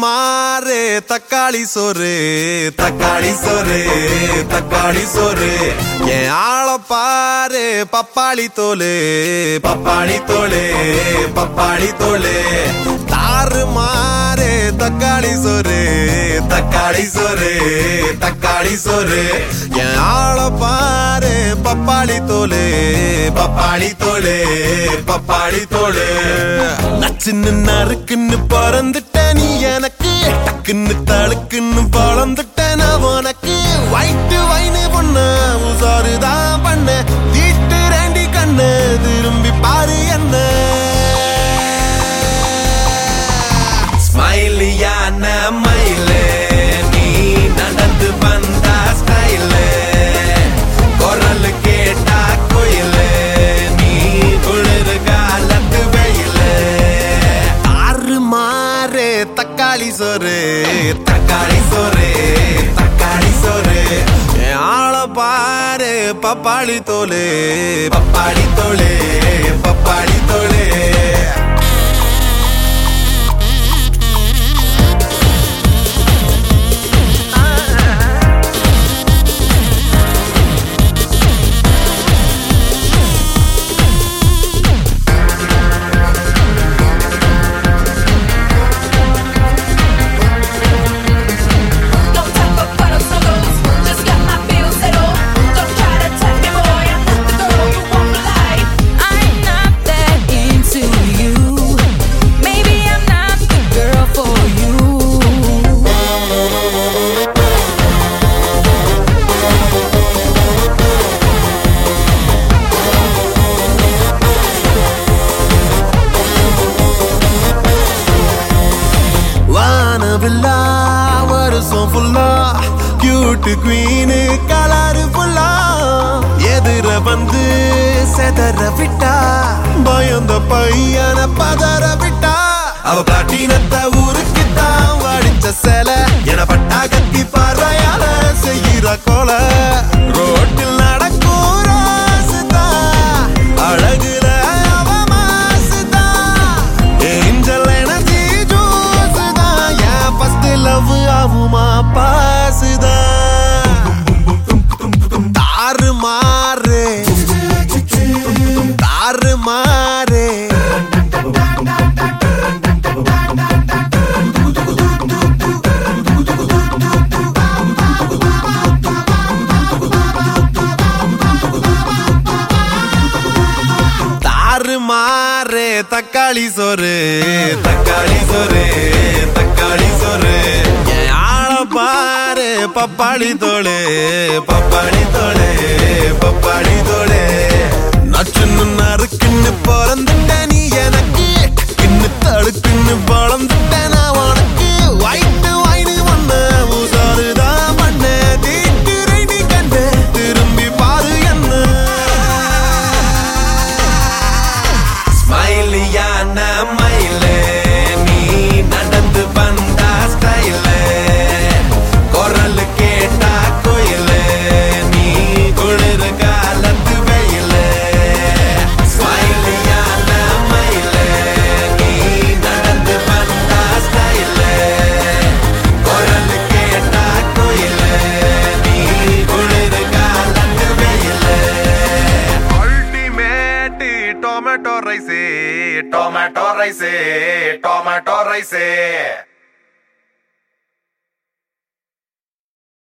மாறு தக்காளி சோறு தக்காளி சோறு தக்காளி சோறு என் ஆள பாரு பப்பாளி தோலு பப்பாளி தோலு பப்பாளி தோலு தாறு மாறு தக்காளி சோறு தக்காளி சோறு தக்காளி சோறு என் ஆள பாரு பப்பாளி தோலு பப்பாளி தோலு பப்பாளி தோலு நச்சுன்னு நறுக்குன்னு பிறந்துட்ட நீ எனக்கு டக்குன்னு தழுக்குன்னு வளர்ந்துட்ட நான் உனக்கு வயிற்று வைனு பொண்ணு உசாருதான் பண்ண தீட்டு ரெண்டி கண்ணு திரும்பி பாரு என்ன ஸ்மைலியான மயிலே நீ நடந்து வந்தா ஸ்டைலு குரல் கேட்டா கோயிலு நீ குளிர் காலத்து வெயிலு ஆறு மாறு தக்காளி சோறு தக்காளி சோறு தக்காளி சோறு என் ஆள பாரு பப்பாளி தோலு பப்பாளி தோலு பப்பாளி தோலு No time for puddles, no goes. Just got my bills settled. Don't try to tell me, boy, I'm not the girl you want for life. I'm not that into you. Maybe I'm not the girl for you. வானவில்லா வருஷம் ஃபுல்லா cute queen colour ஃபுல்லா எதிர வந்து செதற விட்டா பயந்த பையன பதற விட்டா அவ பாட்டினத்த ஊருக்கு தான் வடிச்ச சேல என பட்டா கத்தி பார்வையால செய்கிற கொலை ரோட்டில் நடக்கும் ராசுதான் அழகுல அவ மாசுதான் ஏஞ்சல் எனர்ஜி ஜூஸ் தான் என் ஃபர்ஸ்ட் லவ் ஆகுமா பாஸ் தான் தாறு மாறு தாறு மாறு தாறு மாறு தக்காளி சோறு தக்காளி சோறு தக்காளி சோறு என் ஆள பாரு பப்பாளி தோளு பப்பாளி தோளு பப்பாளி தோளு நச்சுன்னு நறுக்குன்னு பிறந்துட்ட நீ எனக்கு டக்குன்னு தடுக்குன்னு வளர்ந்துட்ட நான் உனக்கு வயிற்று வயிறு ஒண்ணு உசாருதான் பண்ண தீட்டு ரெடி கண்டு திரும்பி பாரு என்ன ஸ்மைலியான மயிலே நீ நடந்து வந்தா ஸ்டைலு குரல் கேட்டா கோயிலு நீ குளிர் காலத்து வெயிலு ஸ்மைலியான மயிலே நீ நடந்து வந்தா ஸ்டைலு குரல் கேட்டா கோயிலு நீ குளிர் காலத்து வெயிலு ultimate tomato rice tomato rice tomato rice